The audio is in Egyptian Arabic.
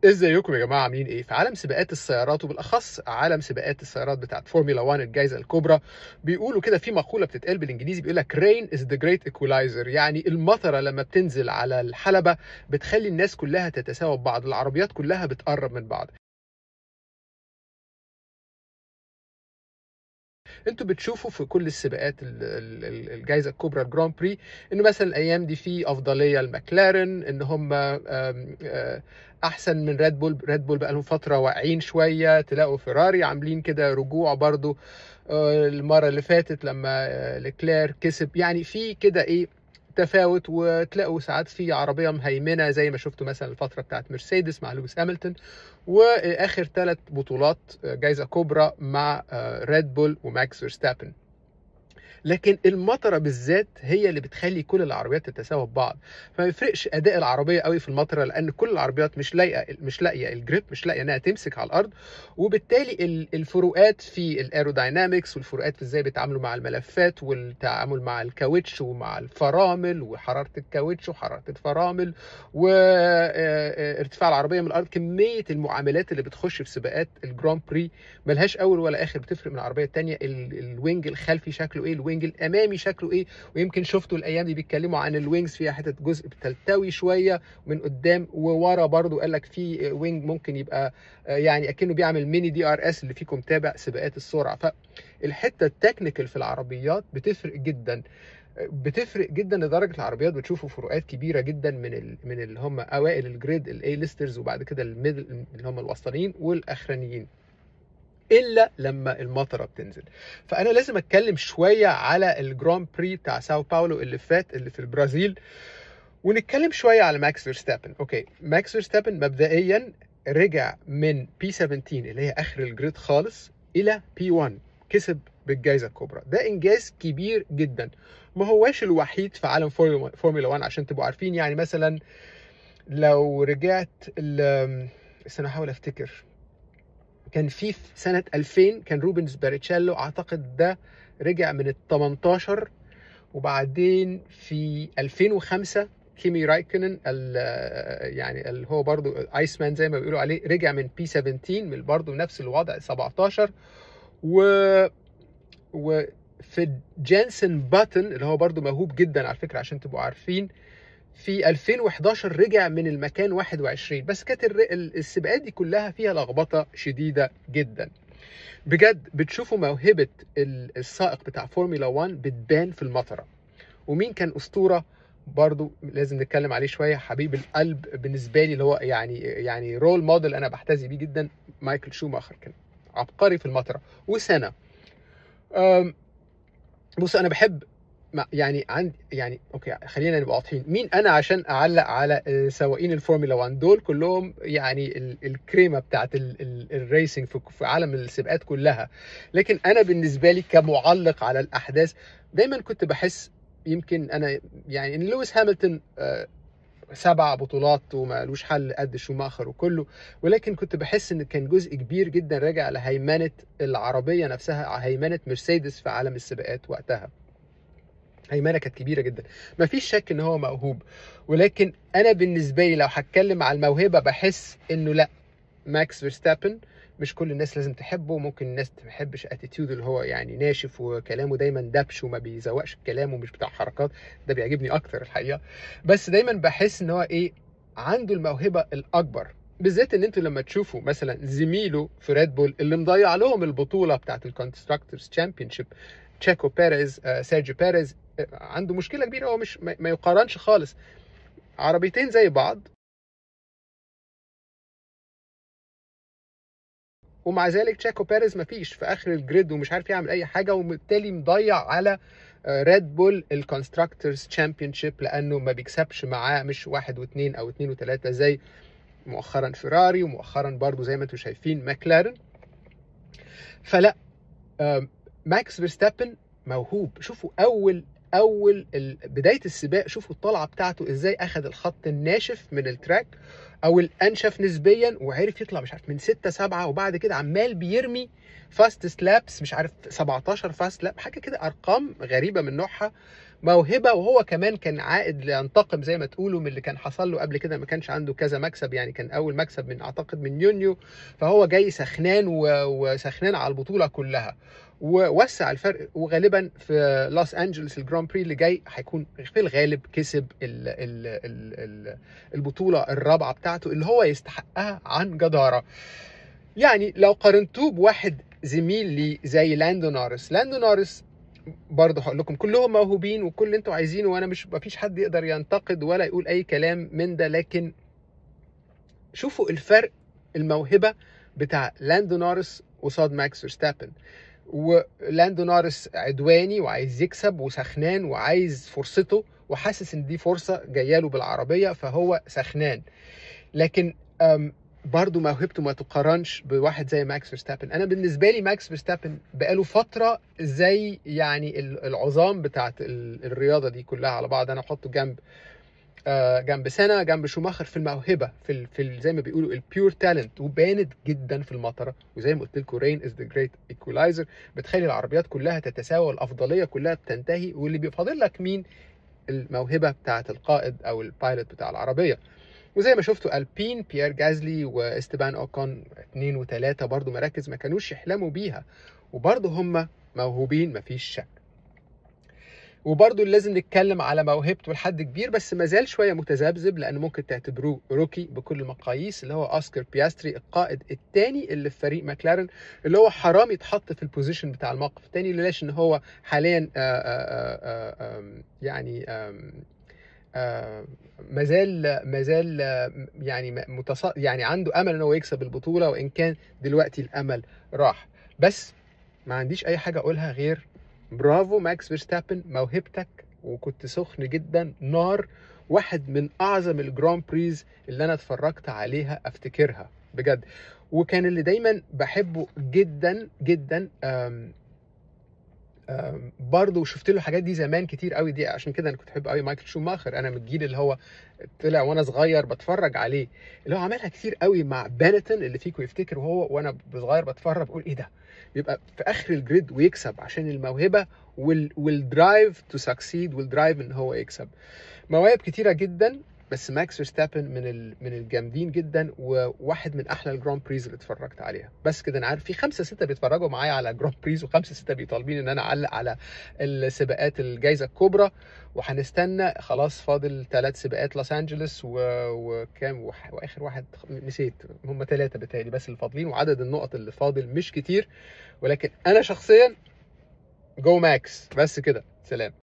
ازيكم يا جماعه عاملين ايه في عالم سباقات السيارات وبالاخص عالم سباقات السيارات بتاعت فورمولا 1 الجائزه الكبرى بيقولوا كده في مقوله بتتقال بالانجليزي بيقول لك rain is the great equalizer يعني المطره لما بتنزل على الحلبه بتخلي الناس كلها تتساوى ببعض العربيات كلها بتقرب من بعض انتوا بتشوفوا في كل السباقات ال- ال- ال- الجائزه الكبرى الجراند بري انه مثلا الايام دي في افضليه لماكلارن ان هم آم، آه، احسن من ريد بول ريد بول بقى لهم فتره واقعين شويه تلاقوا فيراري عاملين كده رجوع برضو آه، المره اللي فاتت لما آه، لكلير كسب يعني في كده ايه تفاوت وتلاقوا ساعات في عربيه مهيمنه زي ما شفتوا مثلا الفتره بتاعت مرسيدس مع لويس هامilton واخر ثلاث بطولات جائزه كبرى مع ريد بول وماكس فيرستابن لكن المطره بالذات هي اللي بتخلي كل العربيات تتساوى ببعض فما يفرقش اداء العربيه قوي في المطره لان كل العربيات مش لاقيه مش لاقيه الجريب مش لاقيه انها تمسك على الارض وبالتالي ال- الفروقات في الايروداينامكس والفروقات في ازاي بيتعاملوا مع الملفات والتعامل مع الكاوتش ومع الفرامل وحراره الكاوتش وحراره الفرامل وارتفاع العربيه من الارض كميه المعاملات اللي بتخش في سباقات الجراند بري ملهاش اول ولا اخر بتفرق من العربيه الثانيه الوينج الخلفي شكله ايه الوينج الامامي شكله ايه ويمكن شفتوا الايام دي بيتكلموا عن الوينجز فيها حته جزء بتلتوي شويه من قدام وورا برضو قال لك في وينج ممكن يبقى آه، يعني اكنه بيعمل ميني دي ار اس اللي فيكم متابع سباقات السرعه فالحته التكنيكال في العربيات بتفرق جدا بتفرق جدا لدرجه العربيات بتشوفوا فروقات كبيره جدا من ال... من اللي هم اوائل الجريد الاي ليسترز وبعد كده الميدل اللي هم الوسطانيين والاخرانيين الا لما المطره بتنزل فانا لازم اتكلم شويه على الجراند بري بتاع ساو باولو اللي فات اللي في البرازيل ونتكلم شويه على ماكس فيرستابن اوكي ماكس فيرستابن مبدئيا رجع من بي 17 اللي هي اخر الجريد خالص الى بي 1 كسب بالجائزه الكبرى ده انجاز كبير جدا ما هواش الوحيد في عالم فورمولا فورمولا 1 عشان تبقوا عارفين يعني مثلا لو رجعت ال- استنى احاول افتكر كان في في سنه 2000 كان روبنز باريتشيلو اعتقد ده رجع من ال 18 وبعدين في 2005 كيمي رايكنن ال- يعني اللي هو برضو ايس مان زي ما بيقولوا عليه رجع من بي 17 من برضو نفس الوضع 17 و وفي جانسون باتن اللي هو برضو موهوب جدا على فكره عشان تبقوا عارفين في 2011 رجع من المكان 21 بس كانت الر- ال- السباقات دي كلها فيها لخبطه شديده جدا بجد بتشوفوا موهبه ال- السائق بتاع فورمولا 1 بتبان في المطره ومين كان اسطوره برضو لازم نتكلم عليه شويه حبيب القلب بالنسبه لي اللي هو يعني يعني رول موديل انا بحتذي بيه جدا مايكل شوماخر كان عبقري في المطره وسنه أم، بص انا بحب ما- يعني عندي يعني اوكي خلينا نبقى واضحين مين انا عشان اعلق على آه، سواقين الفورمولا 1 دول كلهم يعني ال- الكريمه بتاعت ال- ال- الريسنج في في عالم السباقات كلها لكن انا بالنسبه لي كمعلق على الاحداث دايما كنت بحس يمكن انا يعني ان لويس هامilton آه، سبع بطولات ومالوش حل قد شوماخر وكله ولكن كنت بحس ان كان جزء كبير جدا راجع لهيمنه العربيه نفسها هيمنه مرسيدس في عالم السباقات وقتها هيمنه كانت كبيره جدا مفيش شك ان هو موهوب ولكن انا بالنسبه لي لو هتكلم على الموهبه بحس انه لا ماكس فيرستابن مش كل الناس لازم تحبه ممكن الناس ما تحبش اتيتيود اللي هو يعني ناشف وكلامه دايما دبش وما بيزوقش الكلام ومش بتاع حركات ده بيعجبني اكتر الحقيقه بس دايما بحس ان هو ايه عنده الموهبه الاكبر بالذات ان انتوا لما تشوفوا مثلا زميله في ريد بول اللي مضيع لهم البطوله بتاعت الكونستراكتورز تشامبيونشيب تشاكو بيريز آه، سيرجيو بيريز آه، عنده مشكله كبيره هو مش ما ما يقارنش خالص عربيتين زي بعض ومع ذلك تشاكو بيريز مفيش في اخر الجريد ومش عارف يعمل اي حاجه وبالتالي مضيع على ريد بول الكونستراكتورز تشامبيونشيب لانه ما بيكسبش معاه مش واحد واثنين او اثنين وثلاثه زي مؤخرا فيراري ومؤخرا برضو زي ما انتم شايفين ماكلارن فلا آم، ماكس فيرستابن موهوب شوفوا اول اول ال- بدايه السباق شوفوا الطلعه بتاعته ازاي اخذ الخط الناشف من التراك او الانشف نسبيا وعرف يطلع مش عارف من 6 7 وبعد كده عمال بيرمي فاست سلابس مش عارف 17 فاست لاب حاجه كده ارقام غريبه من نوعها موهبه وهو كمان كان عائد لينتقم زي ما تقولوا من اللي كان حصل له قبل كده ما كانش عنده كذا مكسب يعني كان اول مكسب من اعتقد من يونيو فهو جاي سخنان و- وسخنان على البطوله كلها ووسع الفرق وغالبا في لوس انجلوس الجراند بري اللي جاي هيكون في الغالب كسب ال ال ال ال البطوله الرابعه بتاعته اللي هو يستحقها عن جداره يعني لو قارنتوه بواحد زميل لي زي لاندو نورس لاندو نورس برضه هقول لكم كلهم موهوبين وكل اللي انتوا عايزينه وانا مش مفيش حد يقدر ينتقد ولا يقول اي كلام من ده لكن شوفوا الفرق الموهبه بتاع لاندو نورس قصاد ماكس فيرستابن ولاندو نورس عدواني وعايز يكسب وسخنان وعايز فرصته وحاسس ان دي فرصه جايه له بالعربيه فهو سخنان لكن أم، برضه موهبته ما تقارنش بواحد زي ماكس فيرستابن انا بالنسبه لي ماكس فيرستابن بقاله فتره زي يعني ال- العظام بتاعت ال- الرياضه دي كلها على بعض انا احطه جنب آه، جنب سنه جنب شوماخر في الموهبه في ال في ال زي ما بيقولوا البيور تالنت وبانت جدا في المطره وزي ما قلت لكم رين از ذا جريت ايكولايزر بتخلي العربيات كلها تتساوى الافضليه كلها بتنتهي واللي بيفاضل لك مين الموهبه بتاعه القائد او البايلوت بتاع العربيه وزي ما شفتوا البين بيير جازلي واستبان اوكون اثنين وثلاثه برضو مراكز ما كانوش يحلموا بيها وبرضو هم موهوبين مفيش شك وبرضه لازم نتكلم على موهبته لحد كبير بس ما زال شويه متذبذب لان ممكن تعتبروه روكي بكل المقاييس اللي هو اوسكار بياستري القائد الثاني اللي في فريق ماكلارن اللي هو حرام يتحط في البوزيشن بتاع الموقف الثاني ليش ان هو حاليا آآ آآ آآ يعني آم آه، مازال مازال آه، يعني متص... يعني عنده امل ان هو يكسب البطوله وان كان دلوقتي الامل راح بس ما عنديش اي حاجه اقولها غير برافو ماكس فيرستابن موهبتك وكنت سخن جدا نار واحد من اعظم الجراند بريز اللي انا اتفرجت عليها افتكرها بجد وكان اللي دايما بحبه جدا جدا آم آم، برضه شفت له الحاجات دي زمان كتير قوي دي عشان كده انا كنت بحب قوي مايكل شوماخر انا من الجيل اللي هو طلع وانا صغير بتفرج عليه اللي هو عملها كتير قوي مع بانتون اللي فيكم يفتكر وهو وانا صغير بتفرج بقول ايه ده بيبقى في اخر الجريد ويكسب عشان الموهبه وال والدرايف تو سكسيد والدرايف ان هو يكسب مواهب كتيره جدا بس ماكس فيرستابن من ال... من الجامدين جدا وواحد من احلى الجراند بريز اللي اتفرجت عليها بس كده انا عارف في خمسه سته بيتفرجوا معايا على جراند بريز وخمسه سته بيطالبين ان انا اعلق على السباقات الجائزه الكبرى وهنستنى خلاص فاضل ثلاث سباقات لوس انجلوس و... وكام وح... واخر واحد نسيت هم ثلاثه بتهيألي بس اللي فاضلين وعدد النقط اللي فاضل مش كتير ولكن انا شخصيا جو ماكس بس كده سلام